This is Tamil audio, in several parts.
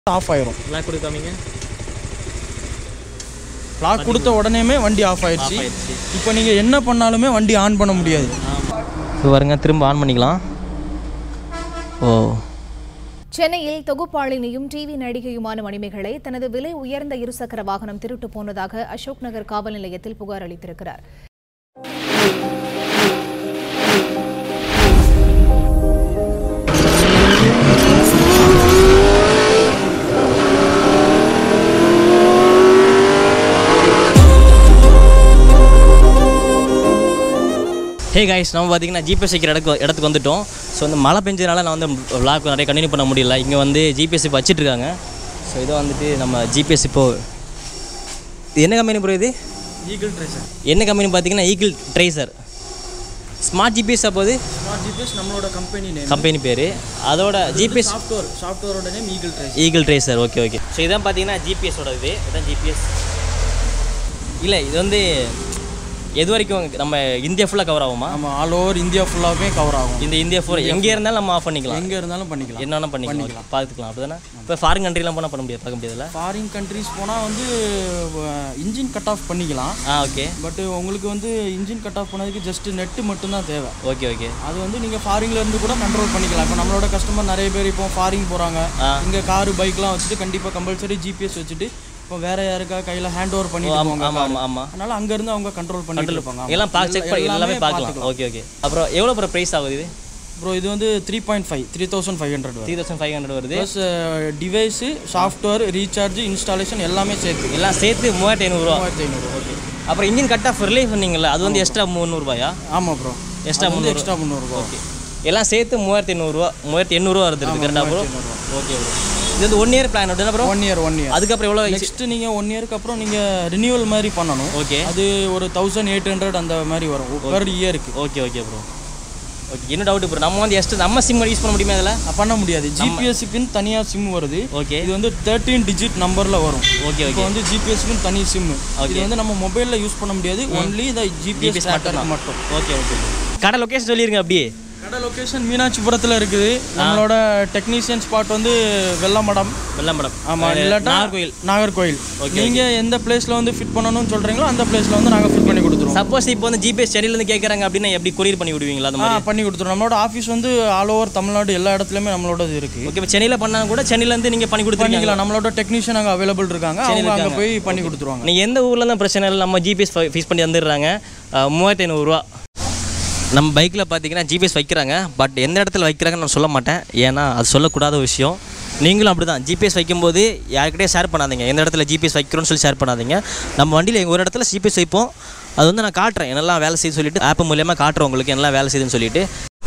ஆஃப் ஆயிரும் லாக் கொடுக்காமீங்க லாக் கொடுத்த உடனேமே வண்டி ஆஃப் ஆயிடுச்சு ஆயிடுச்சு. இப்போ நீங்கள் என்ன பண்ணாலுமே வண்டி ஆன் பண்ண முடியாது இப்போ பாருங்க திரும்ப ஆன் பண்ணிக்கலாம் ஓ சென்னையில் தொகுப்பாளினியும் டிவி நடிகையுமான மணிமேகலை தனது விலை உயர்ந்த இருசக்கர வாகனம் திருட்டு போனதாக அசோக் நகர் காவல் நிலையத்தில் புகார் அளித்திருக்கிறார் ஹே காய்ஸ் நம்ம பார்த்தீங்கன்னா ஜிபிஎஸ் வைக்கிற இடத்துக்கு இடத்துக்கு வந்துட்டோம் ஸோ இந்த மழை பெஞ்சதுனால நான் வந்து vlog நிறைய கண்டினியூ பண்ண முடியல இங்கே வந்து ஜிபிஎஸ் இப்போ வச்சிட்டு இருக்காங்க ஸோ இதை வந்துட்டு நம்ம ஜிபிஎஸ் இப்போ இது என்ன கம்பெனி ப்ரோ இது ஈகிள் ட்ரெஷர் என்ன கம்பெனி பார்த்தீங்கன்னா ஈகிள் ட்ரேசர் ஸ்மார்ட் ஜிபிஎஸ் அப்போது ஸ்மார்ட் ஜிபிஎஸ் நம்மளோட கம்பெனி நேம் கம்பெனி பேர் அதோட ஜிபிஎஸ் சாஃப்ட்வேர் சாஃப்ட்வேரோட name Eagle Treasure Eagle Tracer okay okay so இதான் பார்த்தீங்கன்னா ஜிபிஎஸோட இது இதான் ஜிபிஎஸ் இல்லை இது வந்து எது வரைக்கும் நம்ம இந்தியா ஃபுல்லாக கவர் ஆகுமா ஆமாம் ஆல் ஓவர் இந்தியா ஃபுல்லாகவே கவர் ஆகும் இந்த இந்தியா ஃபுல் எங்கே இருந்தாலும் நம்ம ஆஃப் பண்ணிக்கலாம் எங்கே இருந்தாலும் பண்ணிக்கலாம் என்ன வேணால் பண்ணிக்கலாம் பார்த்துக்கலாம் அப்படி தானே இப்போ ஃபாரின் கண்ட்ரிலாம் போனால் பண்ண முடியாது பார்க்க முடியாதுல்ல ஃபாரின் கண்ட்ரிஸ் போனால் வந்து இன்ஜின் கட் ஆஃப் பண்ணிக்கலாம் ஆ ஓகே பட் உங்களுக்கு வந்து இன்ஜின் கட் ஆஃப் பண்ணதுக்கு ஜஸ்ட் நெட்டு மட்டும்தான் தேவை ஓகே ஓகே அது வந்து நீங்கள் ஃபாரின்ல இருந்து கூட கண்ட்ரோல் பண்ணிக்கலாம் இப்போ நம்மளோட கஸ்டமர் நிறைய பேர் இப்போ ஃபாரின் போகிறாங்க ஆ. இங்கே காரு பைக்லாம் வச்சுட்டு கண்டிப்பாக கம்பல்சரி ஜிபிஎஸ் வச்சுட்டு இப்போ வேற யாருக்கா கையில் ஹேண்ட் ஓவர் பண்ணிட்டு போவாங்க ஆமாம் ஆமாம் ஆமாம் அதனால அங்கேருந்து அவங்க கண்ட்ரோல் பண்ணிட்டு இருப்பாங்க எல்லாம் பார்க்க செக் பண்ணி எல்லாமே பார்க்கலாம் ஓகே ஓகே அப்புறம் எவ்வளோ ப்ரோ ப்ரைஸ் ஆகுது இது ப்ரோ இது வந்து three point five three thousand five hundred three thousand five hundred வருது plus device software recharge installation எல்லாமே சேர்த்து எல்லாம் சேர்த்து மூவாயிரத்தி ஐநூறுரூவா மூவாயிரத்தி ஐநூறு ஓகே அப்புறம் இன்ஜின் கட் ஆஃப் ரிலீஃப் சொன்னீங்கல்ல அது வந்து எக்ஸ்ட்ரா முந்நூறுபாயா ஆமாம் ப்ரோ Extra வந்து எக்ஸ்ட்ரா முந்நூறுபா ஓகே எல்லாம் சேர்த்து மூவாயிரத்தி எண்ணூறுரூவா மூவாயிரத்தி எண்ணூறுவா வருது கரெக்டாக ப்ரோ ஓகே ப்ரோ இது வந்து ஒன் இயர் பிளான் அப்படின்னா bro one year one year அதுக்கப்புறம் எவ்வளோ நெக்ஸ்ட் நீங்கள் ஒன் இயருக்கு அப்புறம் நீங்கள் ரினியூவல் மாதிரி பண்ணணும் ஓகே அது ஒரு தௌசண்ட் எயிட் ஹண்ட்ரட் அந்த மாதிரி வரும் பெர் இயருக்கு ஓகே ஓகே ப்ரோ ஓகே என்ன டவுட் ப்ரோ நம்ம வந்து எக்ஸ்ட்ரா நம்ம சிம் யூஸ் பண்ண முடியுமா அதில் பண்ண முடியாது ஜிபிஎஸ்க்குன்னு தனியாக சிம் வருது ஓகே இது வந்து தேர்ட்டீன் டிஜிட் நம்பரில் வரும் ஓகே இப்போ ஓகே வந்து ஜிபிஎஸ்க்குன்னு தனி சிம் Okay. இது வந்து நம்ம மொபைலில் யூஸ் பண்ண முடியாது ஒன்லி இந்த ஜிபிஎஸ் நெட்வொர்க் மட்டும் ஓகே ஓகே கடை லொக்கேஷன் சொல்லிருங்க அப்படியே கடை லொக்கேஷன் மீனாட்சிபுரத்தில் இருக்குது நம்மளோட டெக்னீஷியன் ஸ்பாட் வந்து வெள்ளமடம் வெள்ளம் மேடம் ஆமாம் இல்லாட்டா நாகர்கோயில் நாகர்கோயில் நீங்கள் எந்த பிளேஸில் வந்து ஃபிட் பண்ணணும்னு சொல்கிறீங்களோ அந்த பிளேஸில் வந்து நாங்கள் ஃபிட் பண்ணி கொடுத்துருவோம் சப்போஸ் இப்போ வந்து ஜிபிஎஸ் சென்னையிலேருந்து கேட்குறாங்க அப்படின்னா எப்படி கொரியர் பண்ணி விடுவீங்களா அந்த ஆ மாதிரி பண்ணி கொடுத்துருவோம் நம்மளோட ஆஃபீஸ் வந்து ஆல் ஓவர் தமிழ்நாடு எல்லா இடத்துலையுமே நம்மளோட இது இருக்குது ஓகே இப்போ சென்னையில் பண்ணா கூட சென்னையிலேருந்து நீங்கள் பண்ணி கொடுத்துருவீங்க பண்ணிக்கலாம் நம்மளோட டெக்னீஷியன் அங்கே அவைலபிள் இருக்காங்க அவங்க அங்கே போய் பண்ணி கொடுத்துருவாங்க நீங்கள் எந்த ஊரில் தான் பிரச்சனை இல்லை நம்ம ஜிபிஎஸ் ஃபீஸ் பண்ணி வந்துடுறாங்க மூவாயிரத்தி ஐநூறுரூவா நம்ம பைக்கில் பார்த்தீங்கன்னா ஜிபிஎஸ் வைக்கிறாங்க பட் எந்த இடத்துல வைக்கிறாங்கன்னு நான் சொல்ல மாட்டேன் ஏன்னா அது சொல்லக்கூடாத விஷயம் நீங்களும் அப்படி தான் ஜிபிஎஸ் வைக்கும்போது யார்கிட்டயே ஷேர் பண்ணாதீங்க எந்த இடத்துல ஜிபிஎஸ் வைக்கிறோன்னு சொல்லி ஷேர் பண்ணாதீங்க நம்ம வண்டியில் எங்கள் ஒரு இடத்துல ஜிபிஎஸ் வைப்போம் அது வந்து நான் காட்டுறேன் என்னெல்லாம் வேலை செய்யுது சொல்லிட்டு ஆப் மூலியமாக காட்டுறேன் உங்களுக்கு என்னெல்லாம் வேலை செய்யுதுன்னு சொல்லிட்டு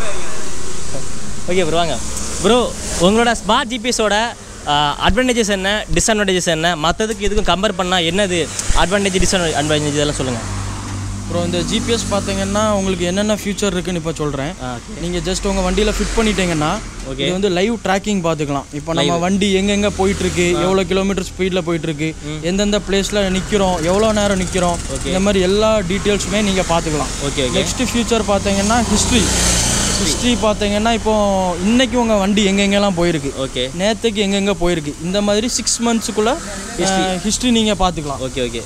ஓகே ப்ரோ வாங்க ப்ரோ உங்களோட ஸ்மார்ட் ஜிபிஎஸோட அட்வான்டேஜஸ் என்ன டிஸ்அட்வான்டேஜஸ் என்ன மற்றதுக்கு இதுக்கும் கம்பேர் பண்ணால் என்னது அட்வான்டேஜ் டிஸ்அட்வான்டேஜ் இதெல்லாம் சொல்லுங்கள் அப்புறம் இந்த ஜிபிஎஸ் பார்த்தீங்கன்னா உங்களுக்கு என்னென்ன ஃபியூச்சர் இருக்குன்னு இப்போ சொல்கிறேன் நீங்கள் ஜஸ்ட் உங்கள் வண்டியில் ஃபிட் பண்ணிட்டீங்கன்னா இது வந்து லைவ் ட்ராக்கிங் பார்த்துக்கலாம் இப்போ நம்ம வண்டி எங்கெங்கே போயிட்டுருக்கு எவ்வளோ கிலோமீட்டர் ஸ்பீடில் போயிட்டுருக்கு எந்தெந்த பிளேஸில் நிற்கிறோம் எவ்வளோ நேரம் நிற்கிறோம் இந்த மாதிரி எல்லா டீட்டெயில்ஸுமே நீங்கள் பார்த்துக்கலாம் ஓகே ஓகே நெக்ஸ்ட் ஃபியூச்சர் பார்த்தீங்கன்னா ஹிஸ்ட்ரி ஹிஸ்ட்ரி பார்த்தீங்கன்னா இப்போ இன்னைக்கு உங்கள் வண்டி எங்கெங்கெல்லாம் போயிருக்கு ஓகே நேற்றுக்கு எங்கெங்கே போயிருக்கு இந்த மாதிரி சிக்ஸ் மந்த்ஸுக்குள்ளே ஹிஸ்ட்ரி நீங்கள் பார்த்துக்கலாம் ஓகே ஓகே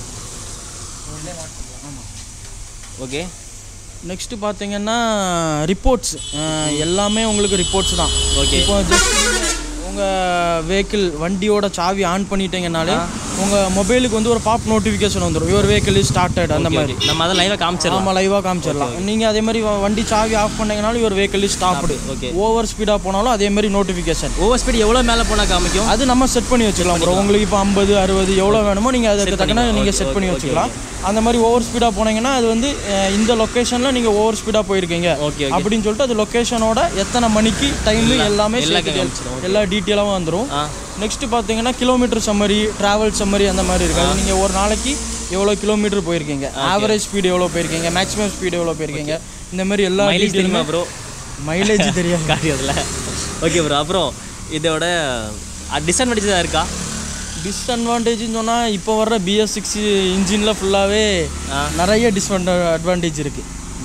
ஓகே நெக்ஸ்ட் பார்த்தீங்கன்னா ரிப்போர்ட்ஸ் எல்லாமே உங்களுக்கு ரிப்போர்ட்ஸ் தான் Okay. இப்போ ஜஸ்ட் உங்கள் வெஹிக்கிள் வண்டியோட சாவி ஆன் பண்ணிட்டீங்கனாலே உங்கள் மொபைலுக்கு வந்து ஒரு பாப் நோட்டிஃபிகேஷன் வந்துடும் யுவர் வெஹிக்கிள் இஸ் ஸ்டார்டட் அந்த மாதிரி நம்ம அதை லைவாக காமிச்சிடலாம் ஆமாம் லைவாக காமிச்சிடலாம் நீங்கள் அதே மாதிரி வ- வண்டி சாவி ஆஃப் பண்ணீங்கனாலும் your vehicle is stopped okay over ஸ்பீடாக போனாலும் அதே மாதிரி நோட்டிஃபிகேஷன் ஓவர் ஸ்பீட் எவ்வளோ மேலே போனால் காமிக்கும் அது நம்ம செட் பண்ணி வச்சுக்கலாம் ப்ரோ உங்களுக்கு இப்போ ஐம்பது அறுபது எவ்வளோ வேணுமோ நீங்கள் அதுக்கு தக்கன நீங்கள் செட் பண்ணி வச்சுக்கலாம் அந்த மாதிரி ஓவர் ஸ்பீடாக போனீங்கன்னா அது வந்து அஹ், இந்த லொக்கேஷனில் நீங்கள் ஓவர் ஸ்பீடாக போயிருக்கீங்க ஓகே ஓகே அப்படின்னு சொல்லிட்டு அது லொக்கேஷனோட எத்தனை மணிக்கு டைம் எல்லாமே சேர்த்து காமிச்சிடும். எல்லா டீட்டெயிலாகவும் வந்துடும் ஆ நெக்ஸ்ட் பார்த்தீங்கன்னா கிலோமீட்டர் சம்மரி டிராவல் சம்மரி அந்த மாதிரி இருக்காது நீங்கள் ஒரு நாளைக்கு எவ்வளோ கிலோமீட்டர் போயிருக்கீங்க ஆவரேஜ் ஸ்பீடு எவ்வளோ போயிருக்கீங்க மேக்ஸிமம் ஸ்பீடு எவ்வளோ போயிருக்கீங்க இந்த மாதிரி எல்லா மைலேஜ் தெரியுமா ப்ரோ மைலேஜ் தெரியாது காட்டியதில் ஓகே ப்ரோ அப்புறம் இதோட டிஸ்அட்வான்டேஜ் தான் இருக்கா டிஸ்அட்வான்டேஜ்னு சொன்னால் இப்போ வர்ற பிஎஸ் சிக்ஸ் இன்ஜினில் ஃபுல்லாகவே நிறைய டிஸ்அட்வான்டேஜ் இருக்குது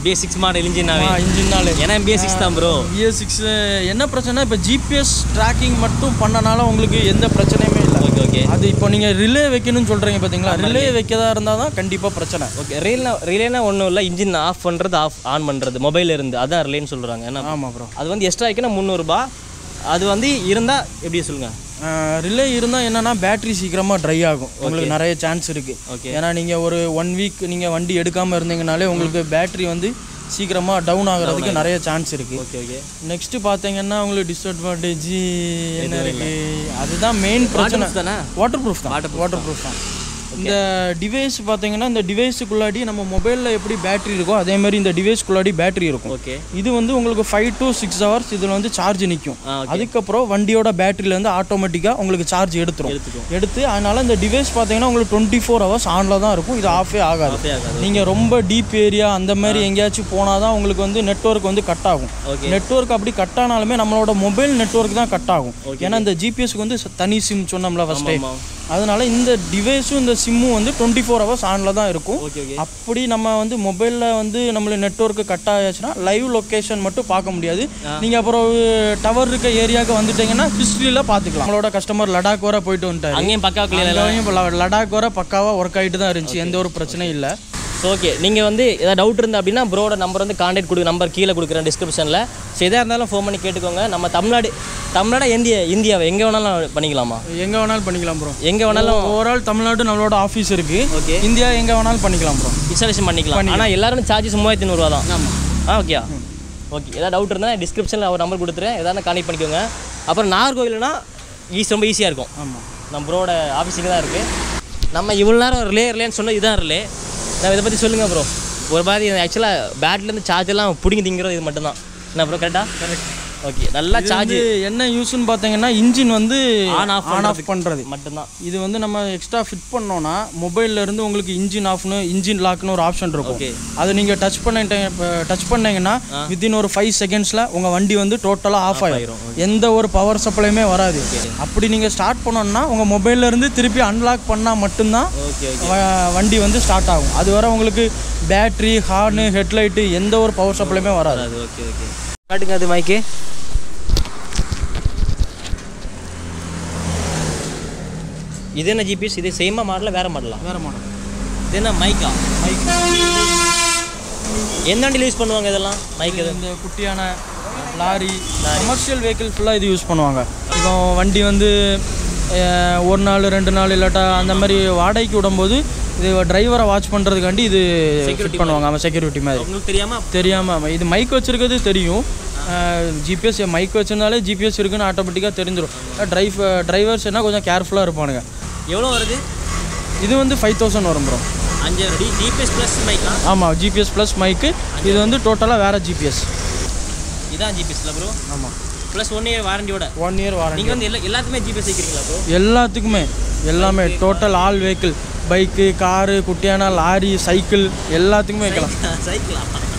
பிஎஸ் சிக்ஸ் மாடல் இன்ஜினாவே இன்ஜின்னாலே ஏன்னா பிஎஸ் சிக்ஸ் தான் ப்ரோ பிஎஸ் சிக்ஸ் என்ன பிரச்சனை இப்போ ஜிபிஎஸ் ட்ராக்கிங் மட்டும் பண்ணனால உங்களுக்கு எந்த பிரச்சனையுமே இல்லை ஓகே ஓகே அது இப்போ நீங்கள் ரிலே வைக்கணும்னு சொல்கிறீங்க பார்த்தீங்களா ரிலே வைக்கதா இருந்தால் தான் கண்டிப்பாக பிரச்சனை ஓகே ரிலேனா ரிலேனா ஒன்றும் இல்லை இன்ஜின் ஆஃப் பண்ணுறது ஆஃப் ஆன் பண்ணுறது மொபைல் இருந்து அதான் ரிலேன்னு சொல்கிறாங்க ஏன்னா ஆமாம் ப்ரோ அது வந்து எக்ஸ்ட்ரா வைக்கணும் முந்நூறுரூபா அது வந்து இருந்தால் எப்படி சொல்லுங்கள் ரிலே இருந்தால் என்னன்னா பேட்டரி சீக்கிரமாக ட்ரை ஆகும் உங்களுக்கு நிறைய சான்ஸ் இருக்குது Okay. ஏன்னா நீங்கள் ஒரு ஒன் வீக் நீங்கள் வண்டி எடுக்காமல் இருந்தீங்கனாலே உங்களுக்கு பேட்டரி வந்து சீக்கிரமாக டவுன் ஆகிறதுக்கு நிறைய சான்ஸ் இருக்குது ஓகே ஓகே நெக்ஸ்ட் பார்த்தீங்கன்னா உங்களுக்கு டிஸ்அட்வான்டேஜ் என்ன இருக்கு அதுதான் மெயின் பிரச்சனை தானே வாட்டர் ப்ரூஃப் தான் வாட்டர் ப்ரூஃப் தான் இந்த டிவைஸ் பார்த்தீங்கன்னா இந்த டிவைஸுக்குள்ளாடி நம்ம மொபைலில் எப்படி பேட்டரி இருக்கோ அதே மாதிரி இந்த டிவைஸ்க்குள்ளாடி பேட்டரி இருக்கும் ஓகே இது வந்து உங்களுக்கு ஃபைவ் டு சிக்ஸ் ஹவர்ஸ் இதில் வந்து சார்ஜ் நிற்கும் ஆ, அதுக்கப்புறம் வண்டியோட பேட்டரியிலேருந்து ஆட்டோமேட்டிக்காக உங்களுக்கு சார்ஜ் எடுத்துரும் எடுத்துக்கும். எடுத்து அதனால இந்த டிவைஸ் பார்த்தீங்கன்னா உங்களுக்கு டுவெண்ட்டி ஃபோர் ஹவர்ஸ் ஆனில் தான் இருக்கும் இது ஆஃபே ஆகாது ஆஃபே ஆகாது நீங்கள் ரொம்ப டீப் ஏரியா அந்த மாதிரி எங்கேயாச்சும் போனால் தான் உங்களுக்கு வந்து நெட்வொர்க் வந்து கட் ஆகும் ஓகே நெட்வொர்க் அப்படி கட் ஆனாலுமே நம்மளோட மொபைல் நெட்வொர்க் தான் கட் ஆகும் ஏன்னா இந்த ஜிபிஎஸ்க்கு வந்து ச- தனி சிம் சொன்னோம்ல ஃபஸ்ட்டே ஆமாம் அதனால இந்த டிவைஸும் இந்த சிம்மும் வந்து டுவெண்ட்டி ஃபோர் ஹவர்ஸ் ஆனில் தான் இருக்கும் ஓகே ஓகே அப்படி நம்ம வந்து மொபைலில் வந்து நம்மளுக்கு நெட்வொர்க்கு கட் ஆயாச்சுன்னா லைவ் லொக்கேஷன் மட்டும் பார்க்க முடியாது நீங்கள் அப்புறம் டவர் இருக்க ஏரியாவுக்கு வந்துட்டீங்கன்னா ஹிஸ்ட்ரியில் பார்த்துக்கலாம் நம்மளோட கஸ்டமர் லடாக் வர போயிட்டு வந்துட்டாரு அங்கேயும் பக்கா கிளியர் அங்கேயும் இப்ப ல- லடாக் வர பக்காவாக ஒர்க் ஆகிட்டு தான் இருந்துச்சு எந்த ஒரு பிரச்சனையும் இல்லை ஸோ ஓகே நீங்கள் வந்து ஏதாவது டவுட் இருந்தால் அப்படின்னா ப்ரோட நம்பர் வந்து காண்டாக்ட் கொடுக்க நம்பர் கீழே கொடுக்குறேன் டிஸ்கிரிப்ஷனில் ஸோ எதாக இருந்தாலும் ஃபோன் பண்ணி கேட்டுக்கோங்க நம்ம தமிழ்நாடு தமிழ்நாடு இந்தியா இந்தியாவை எங்கே வேணாலும் பண்ணிக்கலாமா எங்கே வேணாலும் பண்ணிக்கலாம் ப்ரோ எங்கே வேணாலும் ஓவரால் தமிழ்நாடு நம்மளோட ஆஃபீஸ் இருக்கு ஓகே இந்தியா எங்கே வேணாலும் பண்ணிக்கலாம் ப்ரோ இன்ஸ்டாலேஷன் பண்ணிக்கலாம் ஆனால் எல்லாரும் சார்ஜஸ் மூவாயிரத்தி நூறுரூவா தான் ஆ ஓகே ஓகே ஏதாவது டவுட் இருந்தால் டிஸ்கிரிப்ஷனில் அவர் நம்பர் கொடுத்துறேன் எதாவது கான்டெக்ட் பண்ணிக்கோங்க அப்புறம் நாகர்கோவில்னா ஈஸி ரொம்ப ஈஸியாக இருக்கும் ஆமாம் நம்ம ப்ரோட ஆஃபீஸுக்கு தான் இருக்குது நம்ம இவ்வளோ நேரம் ரிலே ரிலேன்னு சொன்னது இதான் ரிலே நான் இதை பற்றி சொல்லுங்கள் ப்ரோ ஒரு மாதிரி ஆக்சுவலாக பேட்லேருந்து சார்ஜ் எல்லாம் பிடிங்கி திங்கிறது இது மட்டும்தான் என்ன ப்ரோ கரெக்டாக கரெக்ட் ஓகே நல்லா சார்ஜ் இது என்ன யூஸ்னு பார்த்தீங்கன்னா இன்ஜின் வந்து ஆன் ஆஃப் ஆன் ஆஃப் பண்ணுறது மட்டும்தான் இது வந்து நம்ம எக்ஸ்ட்ரா ஃபிட் பண்ணோம்னா மொபைல்ல இருந்து உங்களுக்கு இன்ஜின் ஆஃப்னு இன்ஜின் லாக்னு ஒரு ஆப்ஷன் இருக்கும் Okay. அதை நீங்கள் டச் பண்ணிட்டீங்க டச் பண்ணீங்கன்னா வித்தின் ஒரு ஃபைவ் செகண்ட்ஸில் உங்கள் வண்டி வந்து டோட்டலாக ஆஃப் ஆயிடும் எந்த ஒரு பவர் சப்ளையுமே வராது அப்படி நீங்கள் ஸ்டார்ட் பண்ணோம்னா உங்கள் மொபைல்ல இருந்து திருப்பி அன்லாக் பண்ணால் மட்டும்தான் ஓகே வ- வண்டி வந்து ஸ்டார்ட் ஆகும் அது வரை உங்களுக்கு பேட்ரி ஹார்னு ஹெட்லைட்டு எந்த ஒரு பவர் சப்ளையுமே வராது அது ஓகே ஓகே காட்டுங்க அது மைக்கு இது என்ன ஜிபிஎஸ் இது சேமா மாடலா வேற மாடலா வேறு மாடல் இது என்ன மைக்கா மைக் எந்த வண்டியில் யூஸ் பண்ணுவாங்க இதெல்லாம் மைக் இது இந்த குட்டியான லாரி கமர்ஷியல் வெஹிக்கிள் ஃபுல்லாக இது யூஸ் பண்ணுவாங்க இப்போ வண்டி வந்து அஹ், ஒரு நாள் ரெண்டு நாள் இல்லாட்டா அந்த மாதிரி வாடகைக்கு விடும்போது இது டிரைவரை வாட்ச் பண்ணுறதுக்காண்டி இது ஃபிட் பண்ணுவாங்க ஆமாம் செக்யூரிட்டி மாதிரி உங்களுக்கு தெரியாம தெரியாமல் இது மைக் வச்சுருக்கிறது தெரியும் ஜிபிஎஸ் மைக் வச்சிருந்தாலே ஜிபிஎஸ் இருக்குன்னு ஆட்டோமேட்டிக்காக தெரிஞ்சிடும் டிரைவ் டிரைவர்ஸ் என்ன கொஞ்சம் கேர்ஃபுல்லாக இருப்பானுங்க எவ்வளோ வருது இது வந்து ஃபைவ் தௌசண்ட் வரும் ப்ரோ அஞ்சு டி ஜிபிஎஸ் ப்ளஸ் மைக்கா ஆமாம் ஜிபிஎஸ் ப்ளஸ் மைக்கு இது வந்து டோட்டலாக வேறு ஜிபிஎஸ் இதான் ஜிபிஎஸ்ல ப்ரோ ஆமாம் ப்ளஸ் ஒன் இயர் வாரண்டியோட ஒன் இயர் வாரண்டி நீங்கள் வந்து எல்லா எல்லாத்துக்குமே ஜிபிஎஸ் வைக்கிறீங்களா ப்ரோ எல்லாத்துக்குமே எல்லாமே total all vehicle bike car குட்டியான லாரி சைக்கிள் எல்லாத்துக்குமே வைக்கலாம் சைக்கிளா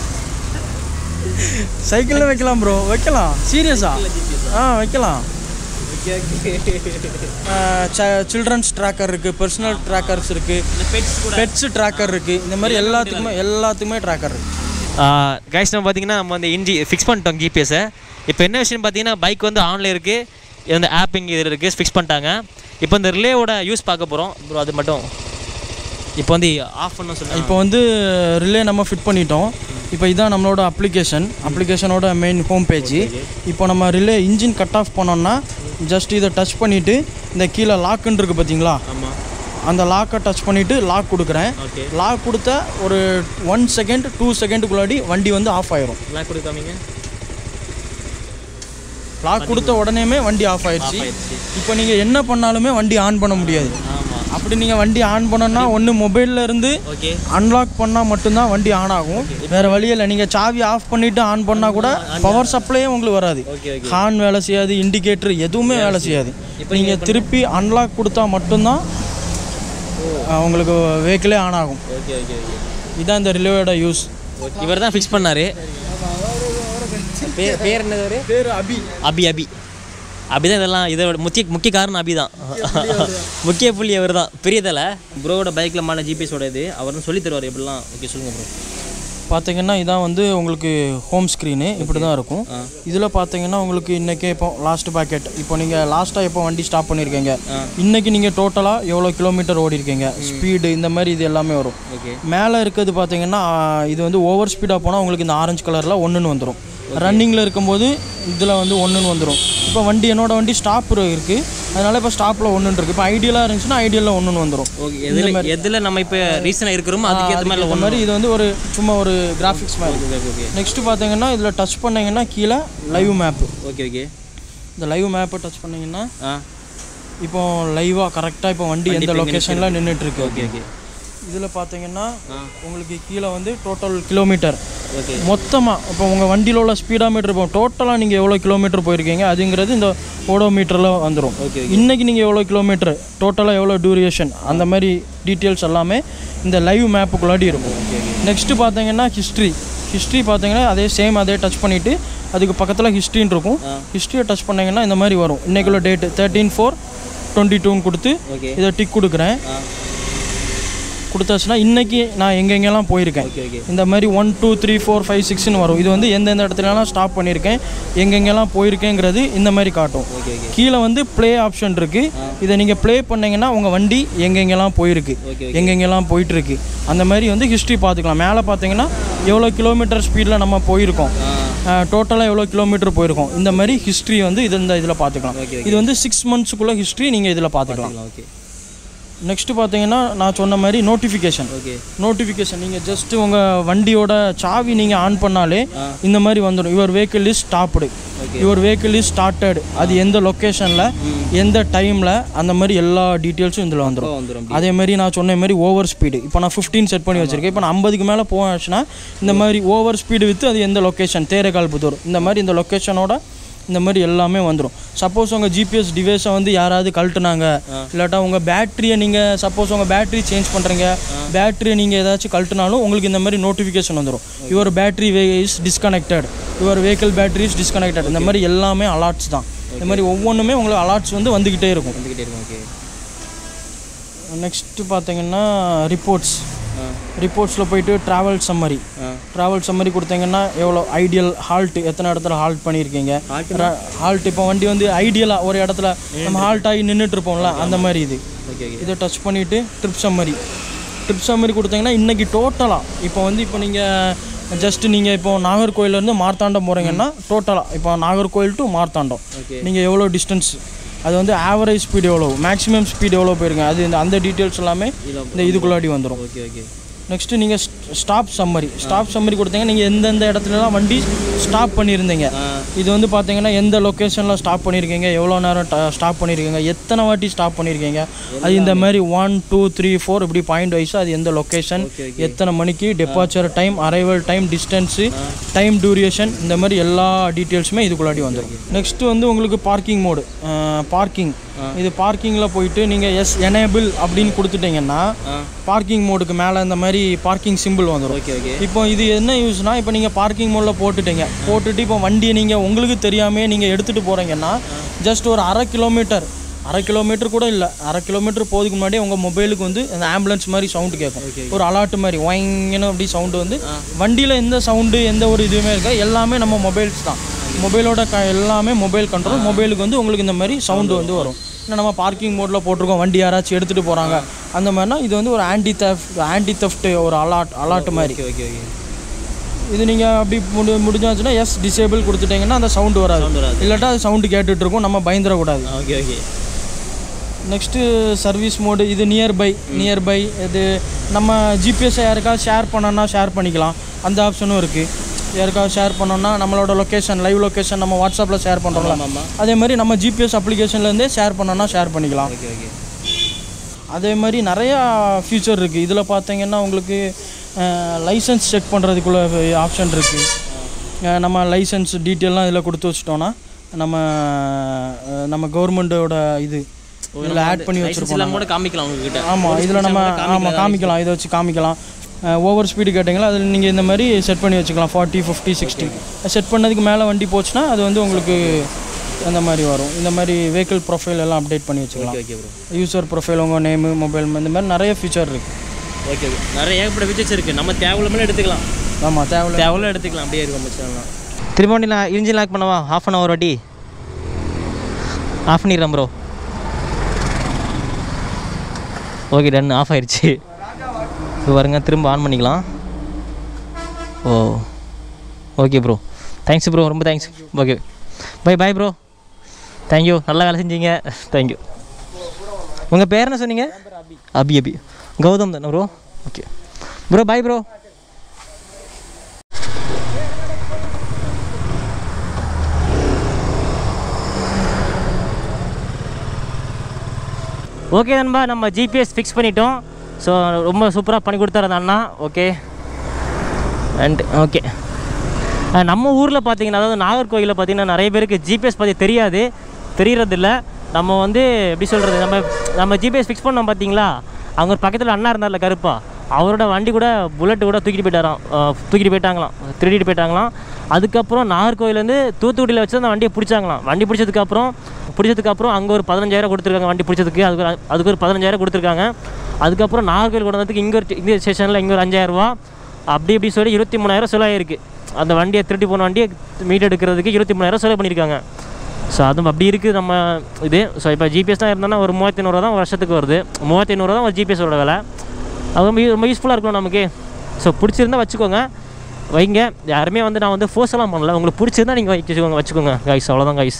சைக்கிளில் வைக்கலாம் ப்ரோ வைக்கலாம் சீரியஸா ஆ வைக்கலாம் ஓகே ஓகே சில்ட்ரன்ஸ் ட்ராக்கர் இருக்குது பர்சனல் ட்ராக்கர்ஸ் இருக்குது இந்த பெட்ஸ் கூட பெட்ஸ் ட்ராக்கர் இருக்குது இந்த மாதிரி எல்லாத்துக்குமே எல்லாத்துக்குமே ட்ராக்கர் இருக்குது கைஸ் நம்ம பார்த்தீங்கன்னா நம்ம வந்து இன்ஜி ஃபிக்ஸ் பண்ணிட்டோம் ஜிபிஎஸ்ஸை இப்போ என்ன விஷயம் பார்த்தீங்கன்னா பைக் வந்து ஆன்ல இருக்குது இந்த ஆப்பிங் இது இருக்குது ஃபிக்ஸ் பண்ணிட்டாங்க இப்போ இந்த ரிலேவோட யூஸ் பார்க்க போகிறோம் ப்ரோ அது மட்டும் இப்போ வந்து ஆஃப் பண்ண சொல்லுங்கள் இப்போ வந்து ரிலே நம்ம ஃபிட் பண்ணிட்டோம் இப்போ இதான் நம்மளோட அப்ளிகேஷன் அப்ளிகேஷனோட மெயின் ஹோம் பேஜ் இப்போ நம்ம ரிலே இன்ஜின் கட் ஆஃப் பண்ணோம்னா ஜஸ்ட் இதை டச் பண்ணிவிட்டு இந்த கீழே லாக்குன்னு இருக்குது பார்த்தீங்களா ஆமாம் அந்த லாக்கை டச் பண்ணிவிட்டு லாக் கொடுக்குறேன் ஓகே லாக் கொடுத்தா ஒரு ஒன் செகண்ட் டூ செகண்டுக்குள்ளாடி வண்டி வந்து ஆஃப் ஆயிரும் லாக் கொடுக்காமீங்க லாக் கொடுத்த உடனேமே வண்டி ஆஃப் ஆயிடுச்சு ஆயிடுச்சு இப்போ நீங்கள் என்ன பண்ணாலுமே வண்டி ஆன் பண்ண முடியாது ஆமாம் அப்படி நீங்கள் வண்டி ஆன் பண்ணோன்னா ஒன்று மொபைலில் இருந்து ஓகே அன்லாக் பண்ணால் மட்டும்தான் வண்டி ஆன் ஆகும் வேறு வழி இல்லை நீங்கள் சாவி ஆஃப் பண்ணிவிட்டு ஆன் பண்ணால் கூட பவர் சப்ளையே உங்களுக்கு வராது ஓகே ஓகே ஹார்ன் வேலை செய்யாது இண்டிகேட்டர் எதுவுமே வேலை செய்யாது இப்போ நீங்கள் திருப்பி அன்லாக் கொடுத்தா மட்டும்தான் அஹ், உங்களுக்கு வெஹிக்கிளே ஆன் ஆகும் ஓகே ஓகே ஓகே இதான் இந்த ரிலேவோட யூஸ் இவர் தான் ஃபிக்ஸ் பண்ணார் பேர் பேர் என்னது பேர் அபி அபி அபி அபி தான் இதெல்லாம் இதோட முக்கிய முக்கிய காரணம் அபி தான் முக்கிய புள்ளி அவர் தான் பெரிய தலை ப்ரோவோட பைக்கில் மான ஜிபிஎஸோட இது அவர் வந்து சொல்லி தருவார் எப்படிலாம் ஓகே சொல்லுங்கள் ப்ரோ பார்த்தீங்கன்னா இதான் வந்து உங்களுக்கு ஹோம் ஸ்க்ரீனு இப்படி தான் இருக்கும் இதில் பார்த்தீங்கன்னா உங்களுக்கு இன்றைக்கே இப்போ லாஸ்ட் பாக்கெட் இப்போ நீங்கள் லாஸ்ட்டாக எப்போ வண்டி ஸ்டாப் பண்ணியிருக்கீங்க இன்றைக்கி நீங்கள் டோட்டலாக எவ்வளோ கிலோமீட்டர் ஓடி இருக்கீங்க ஸ்பீடு இந்த மாதிரி இது எல்லாமே வரும் ஓகே மேலே இருக்கிறது பார்த்தீங்கன்னா ஆ, இது வந்து ஓவர் ஸ்பீடாக போனால் உங்களுக்கு இந்த ஆரஞ்சு கலரில் ஒன்றுன்னு வந்துடும் ரன்னிங்கில் இருக்கும்போது இதில் வந்து ஒன்றுன்னு வந்துடும் இப்போ வண்டி என்னோட வண்டி ஸ்டாப் இருக்குது அதனால இப்போ ஸ்டாப்பில் ஒன்றுன்னு இருக்குது இப்போ ஐடியலாக இருந்துச்சுன்னா ஐடியலில் ஒன்றுன்னு வந்துடும் ஓகே எதில் எதில் நம்ம இப்போ ரீசனாக இருக்கிறோமோ அதுக்கேற்ற மாதிரி இந்த மாதிரி இது வந்து ஒரு சும்மா ஒரு கிராஃபிக்ஸ் மாதிரி ஓகே ஓகே நெக்ஸ்ட் பார்த்தீங்கன்னா இதில் டச் பண்ணீங்கன்னா கீழே லைவ் மேப்பு ஓகே ஓகே இந்த லைவ் மேப்பை டச் பண்ணீங்கன்னா ஆ இப்போ லைவாக கரெக்டாக இப்போ வண்டி எந்த லொக்கேஷனில் நின்றுட்டு இருக்கு ஓகே ஓகே இதில் பார்த்தீங்கன்னா உங்களுக்கு கீழே வந்து டோட்டல் கிலோமீட்டர் ஓகே மொத்தமாக இப்போ உங்கள் வண்டியில் உள்ள ஸ்பீடாமீட்டர் இப்போ டோட்டலாக நீங்கள் எவ்வளோ கிலோமீட்டர் போயிருக்கீங்க அதுங்கிறது இந்த ஓடோமீட்டரில் வந்துடும் ஓகே இன்றைக்கி நீங்கள் எவ்வளோ கிலோமீட்டர் டோட்டலாக எவ்வளோ டியூரேஷன் அந்த மாதிரி டீட்டெயில்ஸ் எல்லாமே இந்த லைவ் மேப்புக்குள்ளாடி இருக்கும் நெக்ஸ்ட்டு பார்த்தீங்கன்னா ஹிஸ்ட்ரி ஹிஸ்ட்ரி பார்த்தீங்கன்னா அதே சேம் அதே டச் பண்ணிவிட்டு அதுக்கு பக்கத்தில் ஹிஸ்ட்ரின்னு இருக்கும் ஹிஸ்ட்ரியை டச் பண்ணீங்கன்னா இந்த மாதிரி வரும் இன்றைக்குள்ள டேட்டு தேர்ட்டீன் ஃபோர் டுவெண்ட்டி டூன்னு கொடுத்து ஓகே இதை டிக் கொடுக்குறேன் ஆ கொடுத்தாச்சுன்னா இன்றைக்கி நான் எங்கெங்கெல்லாம் போயிருக்கேன் ஓகே ஓகே இந்த மாதிரி one two three four five சிக்ஸ்னு வரும் இது வந்து எந்தெந்த இடத்துலலாம் ஸ்டாப் பண்ணியிருக்கேன் எங்கெங்கெல்லாம் போயிருக்கேங்கிறது இந்த மாதிரி காட்டும் ஓகே ஓகே கீழே வந்து ப்ளே ஆப்ஷன் இருக்குது இதை நீங்கள் ப்ளே பண்ணீங்கன்னா உங்கள் வண்டி எங்கெங்கெல்லாம் போயிருக்கு ஓகே எங்கெங்கெல்லாம் போயிட்டுருக்கு அந்த மாதிரி வந்து ஹிஸ்ட்ரி பார்த்துக்கலாம் மேலே பார்த்தீங்கன்னா எவ்வளோ கிலோமீட்டர் ஸ்பீடில் நம்ம போயிருக்கோம் டோட்டலாக எவ்வளோ கிலோமீட்டர் போயிருக்கோம் இந்த மாதிரி ஹிஸ்ட்ரி வந்து இது இந்த இதில் பார்த்துக்கலாம் Okay, இது வந்து சிக்ஸ் மந்த்ஸுக்குள்ளே ஹிஸ்ட்ரி நீங்கள் இதில் பார்த்துக்கலாம் ஓகே நெக்ஸ்ட்டு பார்த்தீங்கன்னா நான் சொன்ன மாதிரி நோட்டிஃபிகேஷன் ஓகே நோட்டிஃபிகேஷன் நீங்கள் ஜஸ்ட் உங்கள் வண்டியோட சாவி நீங்கள் ஆன் பண்ணாலே இந்த மாதிரி வந்துடும் your vehicle is stopped your vehicle is started அது எந்த லொக்கேஷனில் எந்த டைமில் அந்த மாதிரி எல்லா டீட்டெயில்ஸும் இதில் வந்துடும் வந்துடும் அதே மாதிரி நான் சொன்ன மாதிரி ஓவர் ஸ்பீடு இப்போ நான் ஃபிஃப்டீன் செட் பண்ணி வச்சிருக்கேன் இப்போ நான் ஐம்பதுக்கு மேலே போச்சுன்னா இந்த மாதிரி ஓவர் ஸ்பீடு வித்து அது எந்த லொக்கேஷன் தேரைக்கால்புத்தூர் இந்த மாதிரி இந்த லொக்கேஷனோட இந்த மாதிரி எல்லாமே வந்துடும் சப்போஸ் உங்கள் ஜிபிஎஸ் டிவைஸை வந்து யாராவது கழட்டுனாங்க இல்லாட்டா உங்கள் பேட்டரியை நீங்கள் சப்போஸ் உங்கள் பேட்டரி சேஞ்ச் பண்ணுறீங்க பேட்டரியை நீங்கள் ஏதாச்சும் கழட்டினாலும் உங்களுக்கு இந்த மாதிரி நோட்டிஃபிகேஷன் வந்துடும் your battery is disconnected your vehicle battery is disconnected இந்த மாதிரி எல்லாமே அலாட்ஸ் தான் இந்த மாதிரி ஒவ்வொன்றுமே உங்களுக்கு அலாட்ஸ் வந்து வந்துக்கிட்டே இருக்கும் வந்துக்கிட்டே இருக்கும் ஓகே நெக்ஸ்ட்டு பார்த்தீங்கன்னா ரிப்போர்ட்ஸ் ஆ ரிப்போர்ட்ஸில் போயிட்டு ட்ராவல் சம்மரி ஆ ட்ராவல் சம்மரி கொடுத்தீங்கன்னா எவ்வளோ ஐடியல் ஹால்ட் எத்தனை இடத்துல ஹால்ட் பண்ணியிருக்கீங்க ஹால்ட் இப்போ வண்டி வந்து ஐடியலாக ஒரு இடத்துல நம்ம ஹால்ட் ஆகி நின்றுட்டு இருப்போம்ல அந்த மாதிரி இது ஓகே ஓகே இதை டச் பண்ணிவிட்டு ட்ரிப் சம்மரி ட்ரிப் சம்மரி கொடுத்தீங்கன்னா இன்றைக்கி டோட்டலாக இப்போ வந்து இப்போ நீங்கள் ஜஸ்ட் நீங்கள் இப்போ நாகர்கோயிலேருந்து மார்த்தாண்டம் போகிறீங்கன்னா டோட்டலாக இப்போ நாகர்கோயில் டு மார்த்தாண்டம் Okay. நீங்கள் எவ்வளோ டிஸ்டன்ஸ் அது வந்து ஆவரேஜ் ஸ்பீடு எவ்வளோ மேக்ஸிமம் ஸ்பீடு எவ்வளோ போயிருங்க அது இந்த அந்த டீட்டெயில்ஸ் எல்லாமே இந்த இதுக்குள்ளாடி வந்துடும் ஓகே ஓகே நெக்ஸ்ட்டு நீங்கள் ஸ்டாப் சம்மரி ஸ்டாப் சம்மரி கொடுத்தீங்க நீங்கள் எந்தெந்த இடத்துலலாம் வண்டி ஸ்டாப் பண்ணியிருந்தீங்க இது வந்து பார்த்தீங்கன்னா எந்த லொக்கேஷனில் ஸ்டாப் பண்ணியிருக்கீங்க எவ்வளோ நேரம் ஸ்டாப் பண்ணியிருக்கீங்க எத்தனை வாட்டி ஸ்டாப் பண்ணியிருக்கீங்க அது இந்த மாதிரி ஒன் டூ த்ரீ ஃபோர் இப்படி பாயிண்ட் வைஸாக அது எந்த லொக்கேஷன் எத்தனை மணிக்கு departure time arrival time distance time duration இந்த மாதிரி எல்லா டீட்டெயில்ஸுமே இதுக்குள்ளாடி வந்துடும் நெக்ஸ்ட்டு வந்து உங்களுக்கு பார்க்கிங் மோடு பார்க்கிங் இது பார்க்கிங்கில் போயிட்டு நீங்கள் எஸ் எனேபிள் அப்படின்னு கொடுத்துட்டீங்கன்னா பார்க்கிங் மோடுக்கு மேலே இந்த மாதிரி பார்க்கிங் சிம்பிள் வந்துடும் ஓகே ஓகே இப்போ இது என்ன யூஸ்னா இப்போ நீங்கள் பார்க்கிங் மோடில் போட்டுட்டீங்க போட்டுட்டு இப்போ வண்டியை நீங்கள் உங்களுக்கு தெரியாமே நீங்கள் எடுத்துகிட்டு போகிறீங்கன்னா ஜஸ்ட் ஒரு அரை கிலோமீட்டர் அரை கிலோமீட்டர் கூட இல்லை அரை கிலோமீட்டர் போகிறதுக்கு முன்னாடி உங்கள் மொபைலுக்கு வந்து அந்த ஆம்புலன்ஸ் மாதிரி சவுண்டு கேட்கும் ஒரு அலாட்டு மாதிரி ஒயங்கன்னு அப்படி சவுண்டு வந்து வண்டியில் எந்த சவுண்டு எந்த ஒரு இதுவுமே இருக்கா எல்லாமே நம்ம மொபைல்ஸ் தான் மொபைலோட க எல்லாமே மொபைல் கண்ட்ரோல் மொபைலுக்கு வந்து உங்களுக்கு இந்த மாதிரி சவுண்டு வந்து வரும் இன்னும் நம்ம பார்க்கிங் மோடில் போட்டிருக்கோம் வண்டி யாராச்சும் எடுத்துகிட்டு போகிறாங்க அந்த மாதிரினா இது வந்து ஒரு ஆன்டி தெஃப்ட் ஆன்டி தெஃப்ட் ஒரு அலாட் அலாட் மாதிரி ஓகே ஓகே ஓகே இது நீங்கள் அப்படி முடி முடிஞ்சாச்சுன்னா எஸ் டிசேபிள் கொடுத்துட்டீங்கன்னா அந்த சவுண்டு வராது வராது. இல்லாட்டா அது சவுண்டு கேட்டுட்டு இருக்கும் நம்ம பயந்துடக்கூடாது okay okay next service mode இது நியர்பை நியர்பை இது நம்ம ஜிபிஎஸ்ஸை யாருக்காவது ஷேர் பண்ணோன்னா ஷேர் பண்ணிக்கலாம் அந்த ஆப்ஷனும் இருக்குது யாருக்காவது ஷேர் பண்ணோன்னா நம்மளோட லொக்கேஷன் லைவ் லொக்கேஷன் நம்ம வாட்ஸ்அப்பில் ஷேர் பண்ணுறோம்ல ஆமாம் அதே மாதிரி நம்ம ஜிபிஎஸ் அப்ளிகேஷன்லேருந்தே ஷேர் பண்ணோன்னா ஷேர் பண்ணிக்கலாம் ஓகே ஓகே அதே மாதிரி நிறையா ஃபியூச்சர் இருக்குது இதில் பார்த்தீங்கன்னா உங்களுக்கு லைசன்ஸ் செக் பண்ணுறதுக்குள்ள ஆப்ஷன் இருக்குது நம்ம லைசன்ஸ் டீட்டெயிலாம் இதில் கொடுத்து வச்சிட்டோன்னா நம்ம அஹ், நம்ம கவர்மெண்ட்டோட இது இதில் ஆட் பண்ணி வச்சுருப்போம் எல்லாம் கூட காமிக்கலாம் உங்ககிட்ட ஆமாம் இதில் நம்ம ஆமாம் காமிக்கலாம் இதை வச்சு காமிக்கலாம் ஓவர் ஸ்பீடு கேட்டிங்களா அதில் நீங்கள் இந்த மாதிரி செட் பண்ணி வச்சுக்கலாம் ஃபார்ட்டி ஃபிஃப்டி சிக்ஸ்டி செட் பண்ணதுக்கு மேலே வண்டி போச்சுன்னா அது வந்து உங்களுக்கு அந்த மாதிரி வரும் இந்த மாதிரி வெஹிக்கிள் ப்ரொஃபைல் எல்லாம் அப்டேட் பண்ணி வச்சுக்கலாம் ஓகே ப்ரோ யூசர் ப்ரொஃபைல் உங்கள் நேமு மொபைல் இந்த மாதிரி நிறைய ஃபீச்சர் இருக்குது ஓகே ஓகே நிறைய ஏகப்பட்ட ஃபீச்சர்ஸ் இருக்குது நம்ம தேவையில்லாமல் எடுத்துக்கலாம் ஆமாம் தேவையில்ல தேவையில்ல எடுத்துக்கலாம் அப்படியே இருக்கும் பிரச்சனை திரும்ப வண்டி நான் இன்ஜின் லாக் பண்ணவா ஹாஃப் அன் ஹவர் வாட்டி ஆஃப் பண்ணிடுறேன் ப்ரோ ஓகே டன் ஆஃப் ஆயிடுச்சு இது பாருங்க திரும்ப ஆன் பண்ணிக்கலாம் ஓ ஓகே ப்ரோ தேங்க்ஸ் ப்ரோ ரொம்ப thanks okay bye bye bro thank you நல்லா வேலை செஞ்சீங்க தேங்க்யூ உங்கள் பேர் என்ன சொன்னீங்க அபி அபி கௌதம் தானே bro okay bro bye bro okay நண்பா நம்ம ஜிபிஎஸ் ஃபிக்ஸ் பண்ணிட்டோம் ஸோ ரொம்ப சூப்பராக பண்ணி கொடுத்தாரு அந்த அண்ணா ஓகே அண்ட் ஓகே நம்ம ஊரில் பார்த்தீங்கன்னா அதாவது நாகர்கோயிலில் பார்த்தீங்கன்னா நிறைய பேருக்கு ஜிபிஎஸ் பற்றி தெரியாது தெரியறதில்ல நம்ம வந்து எப்படி சொல்கிறது நம்ம நம்ம ஜிபிஎஸ் ஃபிக்ஸ் பண்ணோம் பார்த்தீங்களா அவங்க ஒரு பக்கத்தில் அண்ணா இருந்தார்ல கருப்பா அவரோட வண்டி கூட புல்லட் கூட தூக்கிட்டு போயிட்டாராம் அஹ், தூக்கிட்டு போயிட்டாங்களாம் திருடிட்டு போயிட்டாங்களாம் அதுக்கப்புறம் நாகர்கோயிலேருந்து தூத்துக்குடியில் வச்சு அந்த வண்டியை பிடிச்சாங்களாம் வண்டி பிடிச்சதுக்கப்புறம் பிடிச்சதுக்கப்புறம் அங்கே ஒரு பதினஞ்சாயிரம் கொடுத்துருக்காங்க வண்டி பிடிச்சதுக்கு அதுக்கு ஒரு- அதுக்கு ஒரு பதினஞ்சாயிரம் கொடுத்துருக்காங்க அதுக்கப்புறம் நாகர்கோயில் கொண்டு வந்ததுக்கு இங்கே ஒரு இங்கே ஸ்டேஷனில் இங்கே ஒரு அஞ்சாயிரரூவா அப்படி இப்படி சொல்லி இருபத்தி மூணாயிரம் செலவாயிருக்கு அந்த வண்டியை திருட்டி போன வண்டியை மீட் எடுக்கிறதுக்கு இருபத்தி மூணாயிரம் செலவு பண்ணியிருக்காங்க ஸோ அதுவும் அப்படி இருக்குது நம்ம இது ஸோ இப்போ ஜிபிஎஸ் தான் இருந்தோன்னா ஒரு மூவாயிரத்தி ஐநூறுவா தான் வருஷத்துக்கு வருது மூவாயிரத்தி ஐநூறுவா தான் ஒரு ஜிபிஎஸோட விலை அது ரொம்ப ரொம்ப யூஸ்ஃபுல்லாக இருக்கும் நமக்கு ஸோ பிடிச்சிருந்தா வச்சுக்கோங்க வைங்க யாருமே வந்து நான் வந்து ஃபோர்ஸ் எல்லாம் பண்ணல உங்களுக்கு பிடிச்சிருந்தா நீங்கள் வச்சுக்கோங்க வச்சுக்கோங்க கைஸ் அவ்வளோதான் கைஸ்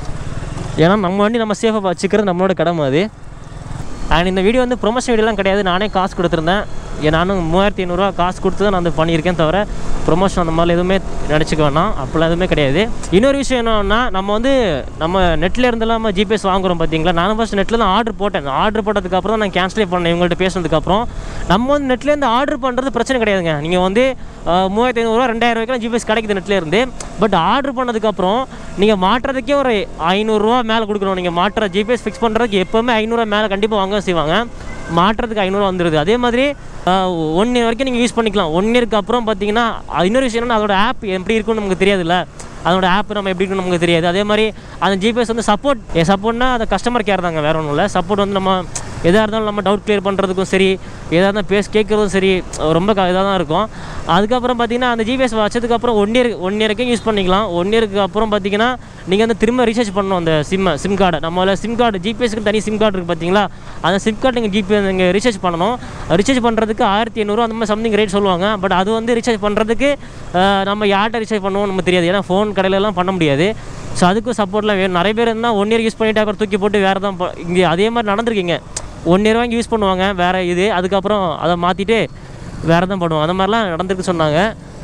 ஏன்னா நம்ம வண்டி நம்ம சேஃபாக வச்சுக்கிறது நம்மளோட கடமை அது அண்ட் இந்த வீடியோ வந்து ப்ரொமோஷன் வீடியோலாம் கிடையாது நானே காசு கொடுத்துருந்தேன் ஏன் நானும் மூவாயிரத்தி ஐநூறுரூவா காசு கொடுத்து தான் நான் வந்து பண்ணியிருக்கேன் தவிர ப்ரொமோஷன் அந்த மாதிரி எதுவுமே நினச்சிக்க வேணாம் அப்படிலாம் எதுவுமே கிடையாது இன்னொரு விஷயம் என்னன்னா நம்ம வந்து நம்ம நெட்டில் இருந்தெல்லாம் நம்ம ஜிபிஎஸ் வாங்குறோம் பார்த்தீங்களா நானும் ஃபஸ்ட் நெட்டில் தான் ஆர்டர் போட்டேன் ஆர்டர் போட்டதுக்கப்புறம் தான் நான் கேன்சலே பண்ணேன் இவங்கள்ட்ட பேசுனதுக்கப்புறம் நம்ம வந்து நெட்லேருந்து ஆர்டர் பண்ணுறது பிரச்சனை கிடையாதுங்க நீங்கள் வந்து அஹ், மூவாயிரத்தி ஐநூறுரூவா ரெண்டாயிரம் ரூபாய்க்கு ஜிபிஎஸ் கிடைக்குது நெட்ல இருந்து பட் ஆர்டர் பண்ணதுக்கப்புறம் நீங்கள் மாட்டுறதுக்கே ஒரு ஐநூறுரூவா மேலே கொடுக்கணும் நீங்கள் மாட்டுற ஜிபிஎஸ் ஃபிக்ஸ் பண்ணுறதுக்கு எப்போவுமே ஐநூறுரூவா மேலே கண்டிப்பாக வாங்க செய்வாங்க மாட்டுறதுக்கு ஐநூறுரூவா வந்துடுது அதே மாதிரி ஒன் இயர் வரைக்கும் நீங்கள் யூஸ் பண்ணிக்கலாம் ஒன் இயருக்கு அப்புறம் பார்த்தீங்கன்னா அது இன்னொரு விஷயம் என்னன்னா அதோட ஆப் எப்படி இருக்குன்னு நமக்கு தெரியாதுல்ல அதோட ஆப் நம்ம எப்படி இருக்குன்னு நமக்கு தெரியாது அதே மாதிரி அந்த ஜிபிஎஸ் வந்து சப்போர்ட் சப்போர்ட்னா அந்த கஸ்டமர் கேர் தாங்க வேற ஒன்றும் இல்லை சப்போர்ட் வந்து நம்ம எதாக இருந்தாலும் நம்ம டவுட் கிளியர் பண்ணுறதுக்கும் சரி எதாக இருந்தாலும் பேச கேட்குறதும் சரி ரொம்ப இதாக தான் இருக்கும் அதுக்கப்புறம் பார்த்தீங்கன்னா அந்த ஜிபிஎஸ் வச்சதுக்கப்புறம் ஒன் இயர் ஒன் இயருக்கும் யூஸ் பண்ணிக்கலாம் ஒன் இயருக்கு அப்புறம் பார்த்தீங்கன்னா நீங்கள் வந்து திரும்ப ரீசார்ஜ் பண்ணணும் அந்த சிம்மை சிம் கார்டை நம்மள சிம் கார்டு ஜிபிஎஸ்க்கு தனி சிம் கார்டு இருக்குது பார்த்தீங்களா அந்த சிம் கார்டு நீங்கள் ஜிபி நீங்கள் ரீசார்ஜ் பண்ணணும் ரீசார்ஜ் பண்ணுறதுக்கு ஆயிரத்தி எண்ணூறுவா அந்த மாதிரி சம்திங் ரேட் சொல்லுவாங்க பட் அது வந்து ரீசார்ஜ் பண்ணுறதுக்கு நம்ம யார்கிட்ட ரீசார்ஜ் பண்ணுவோம் நமக்கு தெரியாது ஏன்னா ஃபோன் கடையிலலாம் பண்ண முடியாது ஸோ அதுக்கும் சப்போர்ட்லாம் வேணும் நிறைய பேர் இருந்தால் ஒன் இயர் யூஸ் பண்ணிட்டு அப்புறம் தூக்கி போட்டு வேறு தான் இங்கே அதே மாதிரி நடந்திருக்கீங்க ஒன் இயர் வாங்கி யூஸ் பண்ணுவாங்க வேறு இது அதுக்கப்புறம் அதை மாற்றிட்டு வேறு தான் பண்ணுவோம் அந்த மாதிரிலாம் நடந்திருக்கு சொன்னாங்க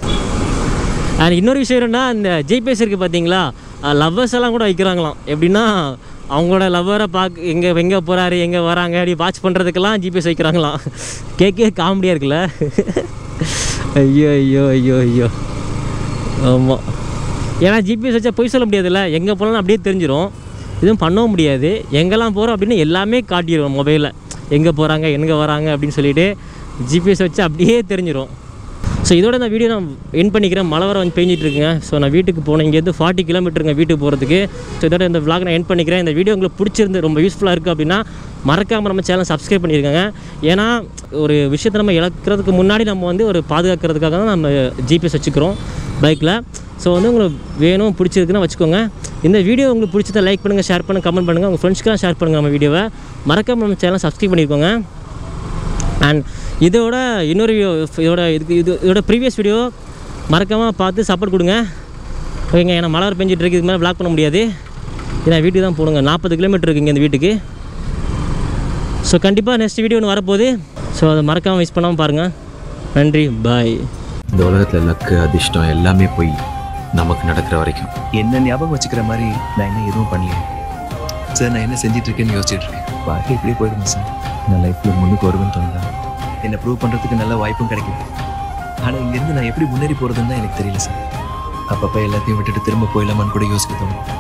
அண்ட் இன்னொரு விஷயம் என்னன்னா இந்த ஜிபிஎஸ் இருக்குது பார்த்தீங்களா லவ்வர்ஸ் எல்லாம் கூட வைக்கிறாங்களாம் எப்படின்னா அவங்களோட லவ்வரை பார்க்க எங்கே எங்கே போகிறாரு எங்கே வராங்க அப்படி வாட்ச் பண்ணுறதுக்கெல்லாம் ஜிபிஎஸ் வைக்கிறாங்களாம் கேட்கவே காமெடியாக இருக்குல்ல ஐயோ ஐயோ ஐயோ ஐயோ ஆமாம் ஏன்னா ஜிபிஎஸ் வச்சா பொய் சொல்ல முடியாதுல்ல எங்கே போனாலும் அப்படியே தெரிஞ்சிடும் எதுவும் பண்ணவும் முடியாது எங்கெல்லாம் போகிறோம் அப்படின்னு எல்லாமே காட்டிடுவோம் மொபைலில் எங்கே போகிறாங்க எங்கே வராங்க அப்படின்னு சொல்லிட்டு ஜிபிஎஸ் வச்சு அப்படியே தெரிஞ்சிடும் ஸோ இதோட இந்த வீடியோ நான் என் பண்ணிக்கிறேன் மழை வர வந்து பெஞ்சிட்டு இருக்குங்க ஸோ நான் வீட்டுக்கு போனேன் இங்கேருந்து ஃபார்ட்டி கிலோமீட்டருங்க வீட்டுக்கு போகிறதுக்கு ஸோ இதோட இந்த vlog நான் என் பண்ணிக்கிறேன் இந்த வீடியோ உங்களுக்கு பிடிச்சிருந்து ரொம்ப யூஸ்ஃபுல்லாக இருக்குது அப்படின்னா மறக்காமல் நம்ம சேனல் சப்ஸ்கிரைப் பண்ணியிருக்காங்க ஏன்னா ஒரு விஷயத்தை நம்ம இழக்கிறதுக்கு முன்னாடி நம்ம வந்து ஒரு பாதுகாக்கிறதுக்காக தான் நம்ம ஜிபிஎஸ் வச்சுக்கிறோம் பைக்கில் ஸோ வந்து உங்களுக்கு வேணும் பிடிச்சிருக்குன்னா வச்சுக்கோங்க இந்த வீடியோ உங்களுக்கு பிடிச்சதை லைக் பண்ணுங்கள் ஷேர் பண்ணுங்கள் கமெண்ட் பண்ணுங்கள் உங்கள் ஃப்ரெண்ட்ஸ்க்கெலாம் ஷேர் பண்ணுங்கள் நம்ம வீடியோவை மறக்காமல் நம்ம சேனல் சப்ஸ்கிரைப் பண்ணியிருக்கோங்க அண்ட் இதோட இன்னொரு video- இதோட இதுக்கு இது இதோட ப்ரீவியஸ் வீடியோ மறக்காமல் பார்த்து சப்போர்ட் கொடுங்க ஓகேங்க ஏன்னா மழை பெஞ்சிட்டு இருக்கு இதுக்கு மேலே ப்ளாக் பண்ண முடியாது ஏன்னா வீட்டுக்கு தான் போடுங்க நாற்பது கிலோமீட்டர் இருக்குங்க இந்த வீட்டுக்கு ஸோ கண்டிப்பாக நெக்ஸ்ட் வீடியோ ஒன்று வரப்போகுது ஸோ அதை மறக்காமல் மிஸ் பண்ணாமல் பாருங்கள் நன்றி பாய் இந்த உலகத்தில் லக்கு அதிர்ஷ்டம் எல்லாமே போய் நமக்கு நடக்கிற வரைக்கும் என்ன ஞாபகம் வச்சுக்கிற மாதிரி நான் என்ன எதுவும் பண்ணலையே சார் நான் என்ன செஞ்சிட்டு இருக்கேன்னு யோசிச்சுட்டு இருக்கேன் வாழ்க்கை இப்படியே போயிடுமா சார் நான் லைஃப்பில் முன்னுக்கு வருவேன்னு தோணுதா என்னை ப்ரூவ் பண்ணுறதுக்கு நல்ல வாய்ப்பும் கிடைக்குது ஆனால் இங்கேருந்து நான் எப்படி முன்னேறி போகிறதுன்னு தான் எனக்கு தெரியல சார் அப்பப்போ எல்லாத்தையும் விட்டுட்டு திரும்ப போயிடலாமான்னு கூட யோசிக்க தோணும்